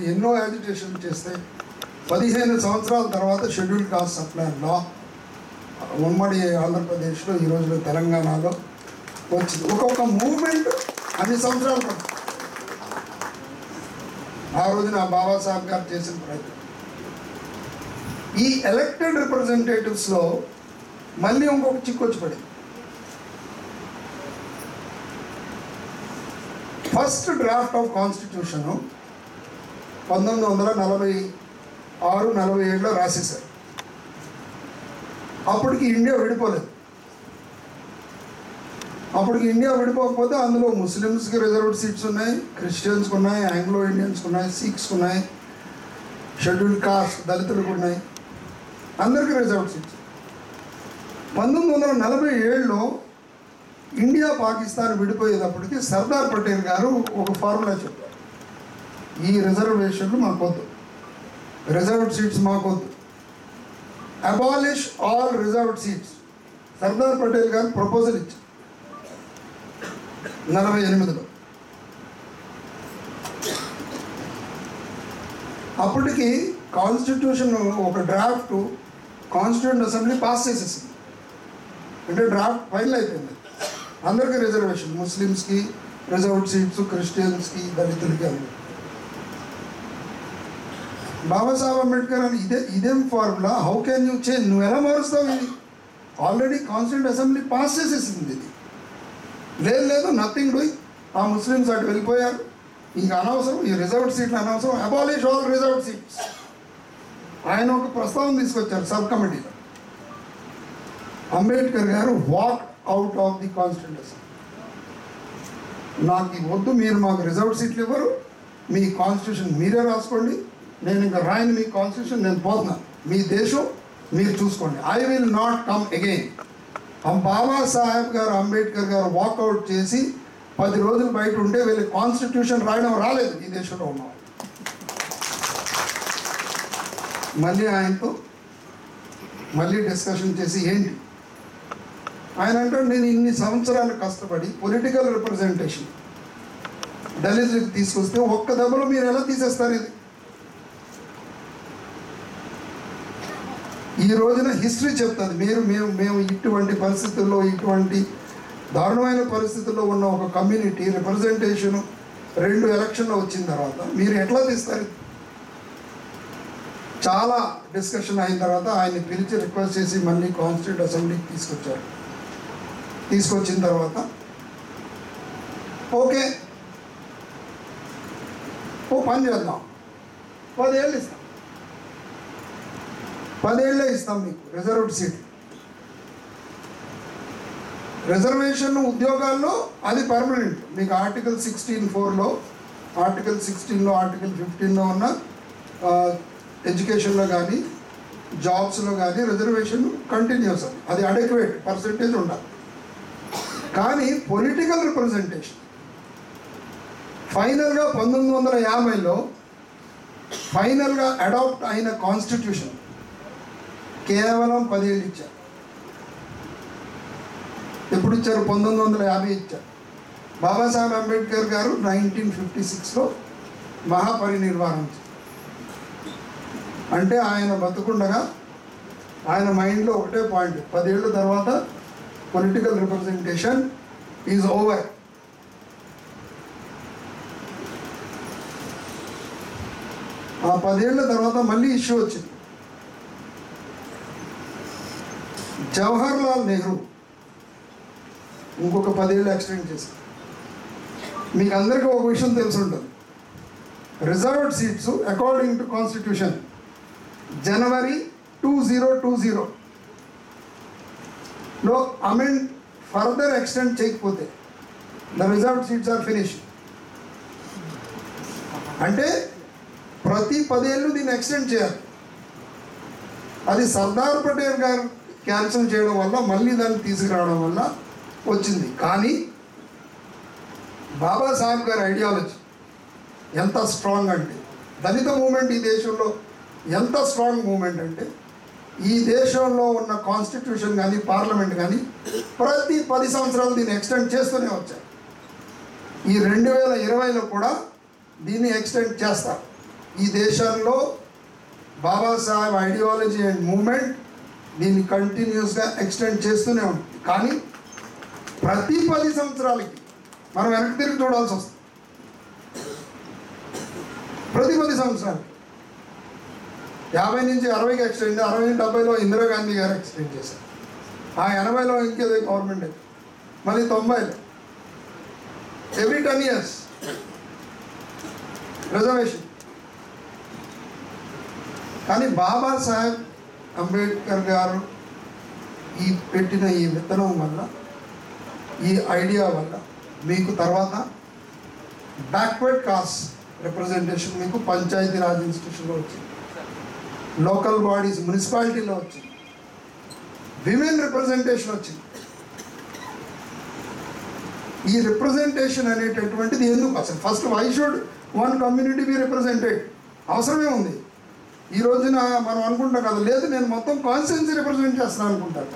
ఎన్నో యాజిటేషన్ చేస్తే పదిహేను సంవత్సరాల తర్వాత షెడ్యూల్ కాస్ట్ సప్లై లా ఉమ్మడి ఆంధ్రప్రదేశ్లో ఈ రోజులో తెలంగాణలో వచ్చింది ఒక్కొక్క మూమెంట్ అన్ని సంవత్సరాలు పడుతుంది ఆ రోజున బాబాసాహెబ్ గారు చేసిన ప్రయత్నం ఈ ఎలక్టెడ్ రిప్రజెంటేటివ్స్లో మళ్ళీ ఇంకొక చిక్కు వచ్చి పడింది ఫస్ట్ డ్రాఫ్ట్ ఆఫ్ కాన్స్టిట్యూషన్ పంతొమ్మిది వందల నలభై ఆరు నలభై ఏడులో రాసేశారు అప్పటికి ఇండియా విడిపోలేదు అప్పటికి ఇండియా విడిపోకపోతే అందులో ముస్లిమ్స్కి రిజర్వ్డ్ సీట్స్ ఉన్నాయి క్రిస్టియన్స్కి ఉన్నాయి ఆంగ్లో ఇండియన్స్కి ఉన్నాయి సిఖ్స్కి ఉన్నాయి షెడ్యూల్ కాస్ట్ దళితులకు ఉన్నాయి అందరికీ రిజర్వ్డ్ సీట్స్ పంతొమ్మిది వందల నలభై ఏడులో ఇండియా పాకిస్తాన్ విడిపోయేటప్పటికి సర్దార్ పటేల్ గారు ఒక ఫార్ములా చెప్పారు ఈ రిజర్వేషన్లు మాకొద్దు రిజర్వ్డ్ సీట్స్ మాకొద్దు abolish all reserved seats Sardar Patel garu proposal ఇచ్చారు నలభై ఎనిమిదిలో అప్పటికి కాన్స్టిట్యూషన్ ఒక డ్రాఫ్ట్ కాన్స్టిట్యూంట్ అసెంబ్లీ పాస్ చేసేసింది అంటే డ్రాఫ్ట్ ఫైనల్ అయిపోయింది అందరికీ రిజర్వేషన్ ముస్లిమ్స్కి రిజర్వ్డ్ సీట్స్ క్రిస్టియన్స్కి దళితులకి అందరికి బాబాసాహెబ్ అంబేద్కర్ అని ఇదే ఇదేం formula how can you change నువ్వు ఎలా మారుస్తావు ఇది ఆల్రెడీ కాన్స్టిట్యూంట్ అసెంబ్లీ పాస్ చేసేసింది ఇది లేదు లేదు నథింగ్ డూయింగ్ ఆ ముస్లిమ్స్ అటు వెళ్ళిపోయారు ఇంక అనవసరం ఈ రిజర్వ్డ్ సీట్లు అనవసరం అబాలిష్ ఆల్ రిజర్వ్డ్ సీట్స్ ఆయన ఒక ప్రస్తావన తీసుకొచ్చారు సబ్ కమిటీలో Ambedkar garu walk out of the constituent assembly నాకు ఈ వద్దు మీరు మాకు రిజర్వ్డ్ సీట్లు ఇవ్వరు మీ కాన్స్టిట్యూషన్ మీరే రాసుకోండి నేను ఇంకా రాయని మీ కాన్స్టిట్యూషన్ నేను పోతున్నాను మీ దేశం మీరు చూసుకోండి I will not come again Babasaheb garu Ambedkar గారు వాకౌట్ చేసి పది రోజులు బయట ఉంటే వీళ్ళ కాన్స్టిట్యూషన్ రాయడం రాలేదు ఈ దేశంలో ఉన్నాం మళ్ళీ ఆయనతో మళ్ళీ డిస్కషన్ చేసి ఏంటి ఆయన అంటాడు నేను ఇన్ని సంవత్సరాలు కష్టపడి పొలిటికల్ రిప్రజెంటేషన్ దళితులకు తీసుకొస్తే ఒక్క దెబ్బలో మీరు ఎలా తీసేస్తారు ఇది ఈ రోజున హిస్టరీ చెప్తుంది మీరు మేము మేము ఇటువంటి పరిస్థితుల్లో ఇటువంటి దారుణమైన పరిస్థితుల్లో ఉన్న ఒక కమ్యూనిటీ రిప్రజెంటేషన్ రెండు ఎలక్షన్లో వచ్చిన తర్వాత మీరు ఎట్లా తీస్తారు చాలా డిస్కషన్ అయిన తర్వాత ఆయన్ని పిలిచి రిక్వెస్ట్ చేసి మళ్ళీ కాన్స్టిట్యూట్ అసెంబ్లీకి తీసుకొచ్చారు తీసుకొచ్చిన తర్వాత ఓకే ఓ పని చేద్దాం పదేళ్ళు ఇస్తాం పదేళ్ళే ఇస్తాం మీకు రిజర్వ్డ్ సీట్ రిజర్వేషన్ ఉద్యోగాల్లో అది పర్మనెంట్ మీకు ఆర్టికల్ సిక్స్టీన్ ఫోర్లో ఆర్టికల్ సిక్స్టీన్లో ఆర్టికల్ ఫిఫ్టీన్లో ఉన్న ఎడ్యుకేషన్లో కానీ జాబ్స్లో కానీ రిజర్వేషన్ కంటిన్యూస్ అది అది అడెక్వేట్ పర్సంటేజ్ ఉండాలి కానీ పొలిటికల్ రిప్రజెంటేషన్ ఫైనల్గా పంతొమ్మిది వందల యాభైలో ఫైనల్గా అడాప్ట్ అయిన కాన్స్టిట్యూషన్ కేవలం పదేళ్ళు ఇచ్చారు ఎప్పుడు ఇచ్చారు పంతొమ్మిది వందల యాభై ఇచ్చారు బాబాసాహెబ్ అంబేద్కర్ గారు నైన్టీన్ ఫిఫ్టీ సిక్స్లో మహాపరినిర్వాణం చేశారు. అంటే ఆయన బతుకుండగా ఆయన మైండ్లో ఒకటే పాయింట్ పదేళ్ళ తర్వాత పొలిటికల్ రిప్రజెంటేషన్ ఈజ్ ఓవర్ ఆ పదేళ్ల తర్వాత మళ్ళీ ఇష్యూ వచ్చింది జవహర్ లాల్ నెహ్రూ ఇంకొక పదేళ్ళు ఎక్స్టెండ్ చేశారు మీకు అందరికీ ఒక విషయం తెలిసి ఉంటుంది reserved seats according to constitution January two zero two zero లో అమెండ్ ఫర్దర్ ఎక్స్టెండ్ చేయకపోతే the reserved seats are finish అంటే ప్రతి పదేళ్ళు దీన్ని ఎక్స్టెండ్ చేయాలి అది సర్దార్ పటేల్ గారు క్యాన్సిల్ చేయడం వల్ల మళ్ళీ దాన్ని తీసుకురావడం వల్ల వచ్చింది కానీ బాబాసాహెబ్ గారి ఐడియాలజీ ఎంత స్ట్రాంగ్ అంటే దళిత మూమెంట్ ఈ దేశంలో ఎంత స్ట్రాంగ్ మూమెంట్ అంటే ఈ దేశంలో ఉన్న కాన్స్టిట్యూషన్ కానీ పార్లమెంట్ కానీ ప్రతి పది సంవత్సరాలు దీన్ని ఎక్స్టెండ్ చేస్తూనే వచ్చారు ఈ రెండు వేల ఇరవైలో కూడా దీన్ని ఎక్స్టెండ్ చేస్తారు ఈ దేశంలో బాబాసాహెబ్ ఐడియాలజీ అండ్ మూమెంట్ దీన్ని కంటిన్యూస్గా ఎక్స్టెండ్ చేస్తూనే ఉంటుంది కానీ ప్రతి పది సంవత్సరాలకి మనం వెనక్కి తిరిగి చూడాల్సి వస్తుంది ప్రతి పది సంవత్సరాలు యాభై నుంచి అరవైకి ఎక్స్టెండ్ అరవై నుంచి డెబ్బైలో ఇందిరాగాంధీ గారు ఎక్స్టెండ్ చేశారు ఆ ఎనభైలో ఇంకేదో గవర్నమెంట్ అది. మళ్ళీ తొంభైలో ఎవ్రీ టెన్ ఇయర్స్ రిజర్వేషన్ కానీ బాబాసాహెబ్ అంబేద్కర్ గారు ఈ పెట్టిన ఈ విత్తనం వల్ల ఈ ఐడియా వల్ల మీకు తర్వాత బ్యాక్వర్డ్ కాస్ట్ రిప్రజెంటేషన్ మీకు పంచాయతీ రాజ్ ఇన్స్టిట్యూషన్లో వచ్చింది లోకల్ బాడీస్ మున్సిపాలిటీలో వచ్చింది విమెన్ రిప్రజెంటేషన్ వచ్చింది ఈ రిప్రజెంటేషన్ అనేటటువంటిది ఎందుకు అసలు first why should one community be represented అవసరమే ఉంది ఈ రోజున మనం అనుకుంటాం కదా లేదు నేను మొత్తం కాన్స్టిట్యున్సీ రిప్రజెంట్ చేస్తున్నాను అనుకుంటాను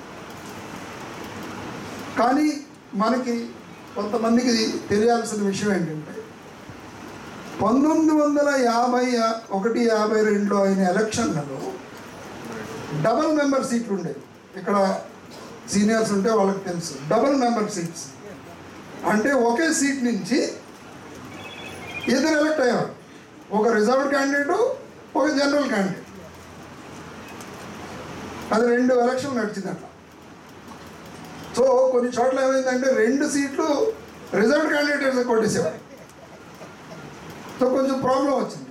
కానీ మనకి కొంతమందికి తెలియాల్సిన విషయం ఏంటంటే పంతొమ్మిది వందల యాభై ఒకటి యాభై రెండులో అయిన ఎలక్షన్లలో డబల్ మెంబర్ సీట్లు ఉండేవి ఇక్కడ సీనియర్స్ ఉంటే వాళ్ళకి తెలుసు డబల్ మెంబర్ సీట్స్ అంటే ఒకే సీట్ నుంచి ఇద్దరు ఎలక్ట్ అయ్యారు ఒక రిజర్వ్డ్ క్యాండిడేటు ఒక జనరల్ క్యాండిడేట్ అది రెండు ఎలక్షన్ నడిచిందట సో కొన్ని చోట్ల ఏమైందంటే రెండు సీట్లు రిజర్వ్డ్ క్యాండిడేట్స్ కొట్టేసేవారు సో కొంచెం ప్రాబ్లం వచ్చింది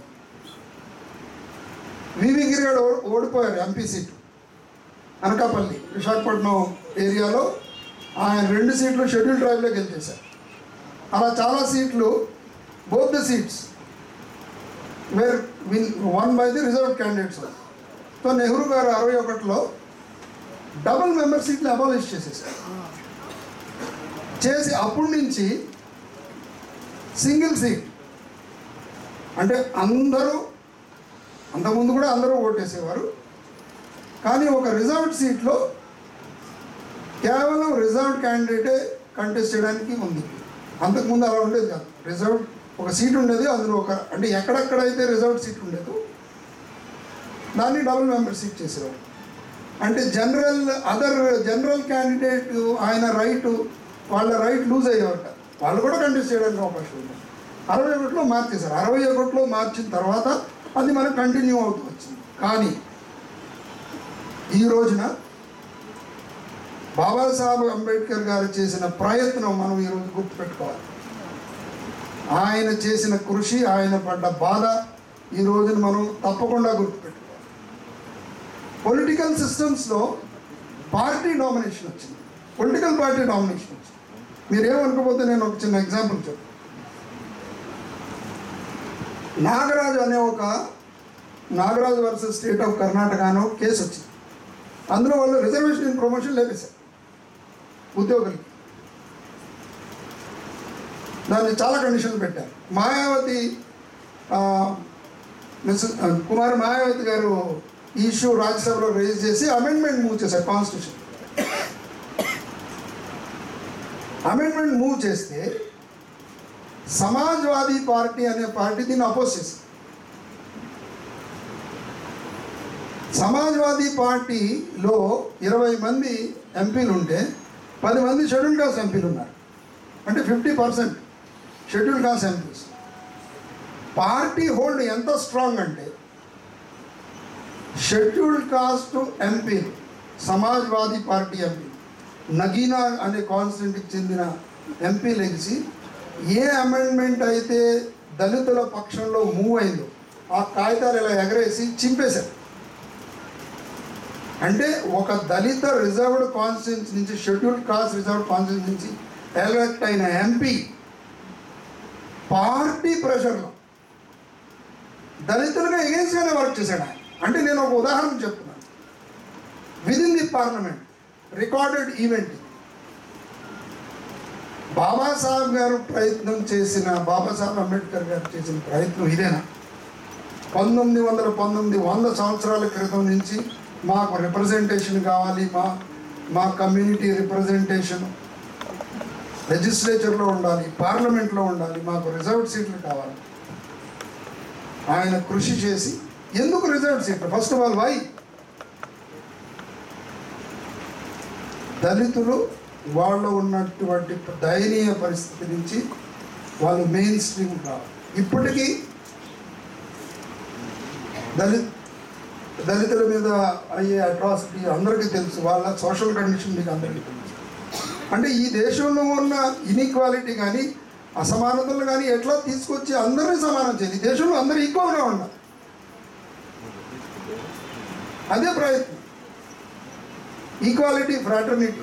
వివి గిరిగాడు ఓ- ఓడిపోయారు ఎంపీ సీటు అనకాపల్లి విశాఖపట్నం ఏరియాలో ఆయన రెండు సీట్లు షెడ్యూల్ ట్రైబ్లో గెలిచేశారు అలా చాలా సీట్లు both the seats were win won by the reserve candidates so Nehru garu అరవై ఒకటిలో డబుల్ మెంబర్ సీట్లు అబాలిష్ చేసేసారు చేసి అప్పటి నుంచి సింగిల్ సీట్ అంటే అందరూ అంతకుముందు కూడా అందరూ ఓటేసేవారు కానీ ఒక రిజర్వ్డ్ సీట్లో కేవలం రిజర్వ్డ్ క్యాండిడేటే కంటెస్ట్ చేయడానికి ఉంది అంతకుముందు అలా ఉండేది కాదు రిజర్వ్డ్ ఒక సీట్ ఉండేది అందులో ఒక అంటే ఎక్కడెక్కడైతే రిజర్వ్డ్ సీట్ ఉండేదో దాన్ని డబుల్ మెంబర్ సీట్ చేసేవారు అంటే జనరల్ అదర్ జనరల్ క్యాండిడేట్ ఆయన రైట్ వాళ్ళ రైట్ లూజ్ అయ్యేవారట వాళ్ళు కూడా కంటెస్ట్ చేయడానికి అవకాశం ఉంది అరవై ఒకటిలో మార్చేశారు అరవై ఒకటిలో మార్చిన తర్వాత అది మనకు కంటిన్యూ అవుతూ వచ్చింది కానీ ఈ రోజున బాబాసాహెబ్ అంబేద్కర్ గారు చేసిన ప్రయత్నం మనం ఈరోజు గుర్తుపెట్టుకోవాలి ఆయన చేసిన కృషి ఆయన పడ్డ బాధ ఈ రోజున మనం తప్పకుండా గుర్తుపెట్టుకోవాలి పొలిటికల్ సిస్టమ్స్లో పార్టీ డామినేషన్ వచ్చింది పొలిటికల్ పార్టీ డామినేషన్ వచ్చింది మీరేమనుకోపోతే నేను ఒక చిన్న ఎగ్జాంపుల్ చెప్తాను నాగరాజు అనే ఒక Nagaraju versus state of Karnataka అనే ఒక కేసు వచ్చింది అందులో వాళ్ళు రిజర్వేషన్ ఇన్ ప్రమోషన్ లేపేశారు ఉద్యోగులకి దాన్ని చాలా కండిషన్లు పెట్టారు మాయావతి ఆ, మిస్ ఆ, కుమార్ మాయావతి గారు ఈ ఇష్యూ రాజ్యసభలో రేజ్ చేసి అమెండ్మెంట్ మూవ్ చేశారు కాన్స్టిట్యూషన్ అమెండ్మెంట్ మూవ్ చేస్తే సమాజ్వాదీ పార్టీ అనే పార్టీ దీన్ని అపోజ్ చేసింది సమాజ్వాదీ పార్టీలో ఇరవై మంది ఎంపీలు ఉంటే పది మంది షెడ్యూల్ కాస్ట్ ఎంపీలు ఉన్నారు అంటే fifty percent schedule caste MPs party hold ఎంత స్ట్రాంగ్ అంటే షెడ్యూల్ కాస్ట్ ఎంపీలు సమాజ్వాదీ పార్టీ ఎంపీ నగీనా అనే కాన్స్టిట్యూంట్కి చెందిన ఎంపీ లెగిసి ఏ అమెండ్మెంట్ అయితే దళితుల పక్షంలో మూవ్ అయిందో ఆ కాగితాలు ఇలా ఎగరేసి చింపేశారు అంటే ఒక దళిత రిజర్వ్డ్ కాన్స్టిట్యూన్స్ నుంచి షెడ్యూల్ కాస్ట్ రిజర్వ్డ్ కాన్స్టిట్యూన్స్ నుంచి ఎలక్ట్ అయిన ఎంపీ పార్టీ ప్రెషర్లో దళితులుగా ఎగేన్స్ట్గానే వర్క్ చేశాడు ఆయన అంటే నేను ఒక ఉదాహరణ చెప్తున్నాను within the parliament recorded event Babasaheb garu ప్రయత్నం చేసిన బాబాసాహెబ్ అంబేద్కర్ గారు చేసిన ప్రయత్నం ఇదేనా పంతొమ్మిది వందల పంతొమ్మిది వంద సంవత్సరాల క్రితం నుంచి మాకు రిప్రజెంటేషన్ కావాలి మా మా కమ్యూనిటీ రిప్రజెంటేషన్ లెజిస్లేచర్లో ఉండాలి పార్లమెంట్లో ఉండాలి మాకు రిజర్వ్డ్ సీట్లు కావాలి ఆయన కృషి చేసి ఎందుకు reserve seat first of all why దళితులు వాళ్ళు ఉన్నటువంటి దయనీయ పరిస్థితి నుంచి వాళ్ళు మెయిన్ స్ట్రీమ్ రావాలి ఇప్పటికీ దళిత్ దళితుల మీద అయ్యే అట్రాసిటీ అందరికీ తెలుసు వాళ్ళ సోషల్ కండిషన్ మీకు అందరికీ తెలుసు అంటే ఈ దేశంలో ఉన్న ఇన్ఈక్వాలిటీ కానీ అసమానతలు కానీ ఎట్లా తీసుకొచ్చి అందరినీ సమానం చేయాలి ఈ దేశంలో అందరూ ఈక్వల్గా ఉండాలి అదే ప్రయత్నం ఈక్వాలిటీ ఫ్రాటర్నిటీ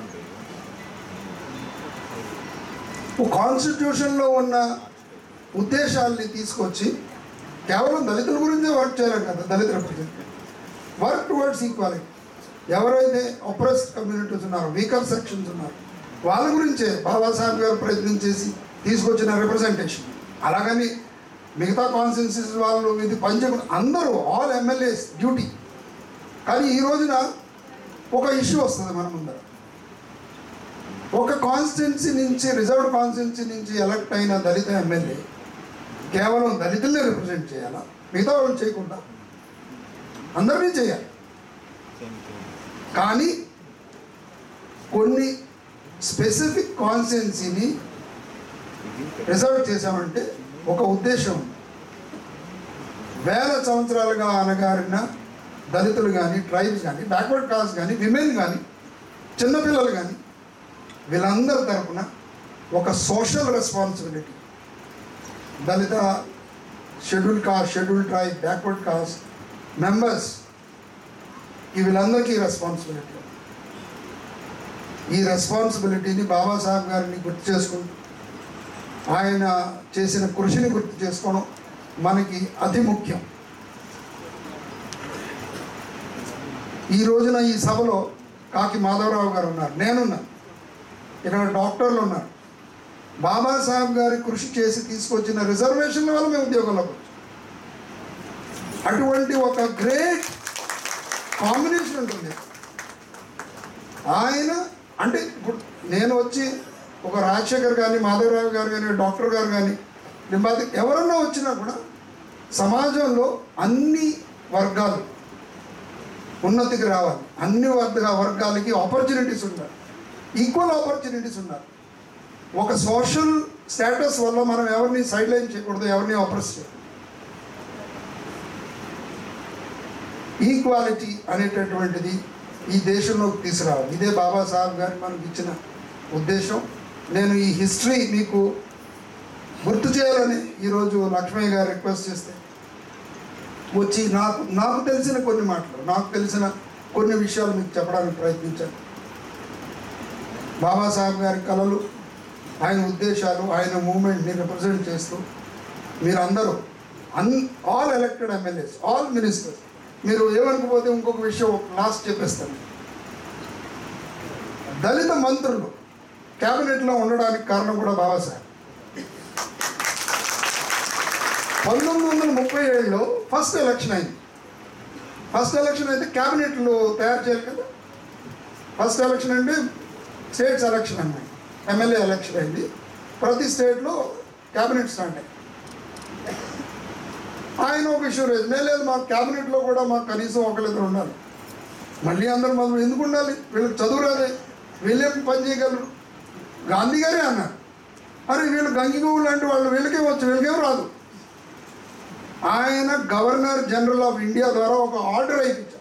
కాన్స్టిట్యూషన్లో ఉన్న ఉద్దేశాల్ని తీసుకొచ్చి కేవలం దళితుల గురించే వర్క్ చేయలేం కదా Dalit representative work towards equality ఎవరైతే అప్రెస్డ్ కమ్యూనిటీస్ ఉన్నారో వీకర్ సెక్షన్స్ ఉన్నారో వాళ్ళ గురించే బాబాసాహెబ్ గారు ప్రయత్నం చేసి తీసుకొచ్చిన రిప్రజెంటేషన్ అలాగని మిగతా కాన్స్టిట్యూన్సీస్ వాళ్ళు ఇది పంచకు అందరూ ఆల్ ఎమ్మెల్యేస్ డ్యూటీ కానీ ఈ రోజున ఒక ఇష్యూ వస్తుంది మన ముందర ఒక కాన్స్టిట్యున్సీ నుంచి రిజర్వ్డ్ కాన్స్టిట్యున్సీ నుంచి ఎలక్ట్ అయిన దళిత ఎమ్మెల్యే కేవలం దళితుల్ని రిప్రజెంట్ చేయాలా మిగతా వాళ్ళు చేయకుండా అందరినీ చేయాలి కానీ కొన్ని స్పెసిఫిక్ కాన్స్టిట్యున్సీని రిజర్వ్ చేశామంటే ఒక ఉద్దేశం ఉంది. వేల సంవత్సరాలుగా అనగారిన దళితులు కానీ ట్రైబ్స్ కానీ బ్యాక్వర్డ్ కాస్ట్ కానీ విమెన్ కానీ చిన్నపిల్లలు కానీ వీళ్ళందరి తరపున ఒక social responsibility Dalit schedule caste schedule tribe backward caste members ఈ వీళ్ళందరికీ రెస్పాన్సిబిలిటీ ఈ రెస్పాన్సిబిలిటీని బాబాసాహెబ్ గారిని గుర్తు చేసుకుంటూ ఆయన చేసిన కృషిని గుర్తు చేసుకోవడం మనకి అతి ముఖ్యం ఈ రోజున ఈ సభలో కాకి మాధవరావు గారు ఉన్నారు నేనున్నాను ఇక్కడ డాక్టర్లు ఉన్నారు బాబాసాహెబ్ గారి కృషి చేసి తీసుకొచ్చిన రిజర్వేషన్ల వల్ల మేము ఉద్యోగంలోకి వచ్చాం అటువంటి ఒక గ్రేట్ కాంబినేషన్ ఉంటుంది ఆయన అంటే ఇప్పుడు నేను వచ్చి ఒక రాజశేఖర్ కానీ మాధవరావు గారు కానీ డాక్టర్ గారు కానీ లింబాది ఎవరన్నా వచ్చినా కూడా సమాజంలో అన్ని వర్గాలు ఉన్నతికి రావాలి అన్ని వర్గ వర్గాలకి ఆపర్చునిటీస్ ఉండాలి ఈక్వల్ ఆపర్చునిటీస్ ఉండాలి ఒక సోషల్ స్టేటస్ వల్ల మనం ఎవరిని సైడ్ లైన్ చేయకూడదు ఎవరిని ఆపరెస్ చేయకూడదు ఈక్వాలిటీ అనేటటువంటిది ఈ దేశంలోకి తీసుకురావాలి ఇదే బాబాసాహెబ్ గారు మనకి ఇచ్చిన ఉద్దేశం నేను ఈ హిస్టరీ మీకు గుర్తు చేయాలని ఈరోజు లక్ష్మయ్య గారు రిక్వెస్ట్ చేస్తే వచ్చి నాకు నాకు తెలిసిన కొన్ని మాటలు నాకు తెలిసిన కొన్ని విషయాలు మీకు చెప్పడానికి ప్రయత్నించాను బాబాసాహెబ్ గారి కళలు ఆయన ఉద్దేశాలు ఆయన మూమెంట్ని రిప్రజెంట్ చేస్తూ మీరందరూ and all elected MLAs all ministers మీరు ఏమనుకోపోతే ఇంకొక విషయం లాస్ట్ చెప్పేస్తాను దళిత మంత్రులు క్యాబినెట్లో ఉండడానికి కారణం కూడా బాబాసాహెబ్ పంతొమ్మిది వందల ముప్పై ఏడులో ఫస్ట్ ఎలక్షన్ అయింది ఫస్ట్ ఎలక్షన్ అయితే క్యాబినెట్లు తయారు చేయాలి కదా ఫస్ట్ ఎలక్షన్ అంటే స్టేట్స్ ఎలక్షన్ అన్నాయి ఎమ్మెల్యే ఎలక్షన్ అయింది ప్రతి స్టేట్లో క్యాబినెట్ స్టార్ట్ అయింది ఆయన ఒక ఇష్యూ రేజ్ నేను లేదు మా క్యాబినెట్లో కూడా మాకు కనీసం ఒకరిద్దరు ఉండాలి మళ్ళీ అందరూ మనం ఎందుకు ఉండాలి వీళ్ళకి చదువు రాదే వీళ్ళేం పని చేయగలరు గాంధీ గారే అన్నారు అరే వీళ్ళు గంగిగోవు లాంటి వాళ్ళు వీళ్ళకే వచ్చు వీళ్ళకేం రాదు ఆయన గవర్నర్ జనరల్ ఆఫ్ ఇండియా ద్వారా ఒక ఆర్డర్ అయిపించారు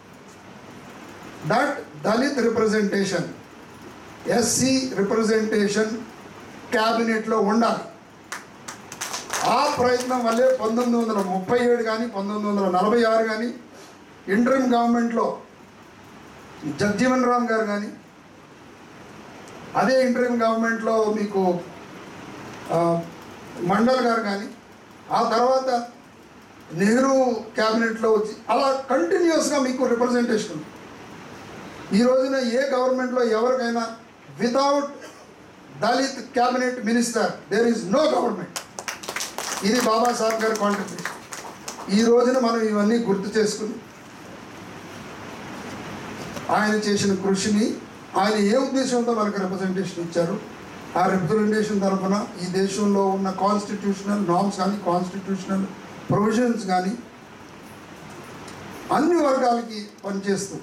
that Dalit representation SC representation క్యాబినెట్లో ఉండాలి ఆ ప్రయత్నం వల్లే పంతొమ్మిది వందల ముప్పై ఏడు కానీ పంతొమ్మిది వందల నలభై ఆరు కానీ ఇంటరిమ్ గవర్నమెంట్లో జగ్జీవన్ రామ్ గారు కానీ అదే ఇంటరిమ్ గవర్నమెంట్లో మీకు ఆ, మండల్ గారు కానీ ఆ తర్వాత నెహ్రూ క్యాబినెట్లో వచ్చి అలా కంటిన్యూస్గా మీకు రిప్రజెంటేషన్ ఉంది ఈ రోజున ఏ గవర్నమెంట్లో ఎవరికైనా without Dalit cabinet minister there is no government ఇది బాబాసాహెబ్ గారి కాంట్రిబ్యూషన్ ఈ రోజున మనం ఇవన్నీ గుర్తు చేసుకుని ఆయన చేసిన కృషిని ఆయన ఏ ఉద్దేశంతో మనకు రిప్రజెంటేషన్ ఇచ్చారు ఆ రిప్రజెంటేషన్ తరఫున ఈ దేశంలో ఉన్న కాన్స్టిట్యూషనల్ నామ్స్ కానీ కాన్స్టిట్యూషనల్ ప్రొవిజన్స్ కానీ అన్ని వర్గాలకి పనిచేస్తూ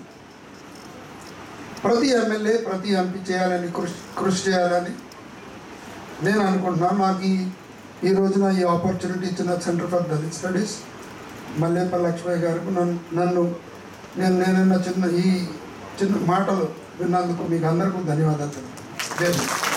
ప్రతి ఎమ్మెల్యే ప్రతి ఎంపీ చేయాలని కృషి కృషి చేయాలని నేను అనుకుంటున్నాను నాకు ఈ ఈ రోజున ఈ ఆపర్చునిటీ ఇచ్చిన centre for Dalit studies Mallepalli Lakshmaiah గారికి నన్ను నన్ను నేను నేనున్న చిన్న ఈ చిన్న మాటలు విన్నందుకు మీకు అందరికీ ధన్యవాదాలు జై హింద్.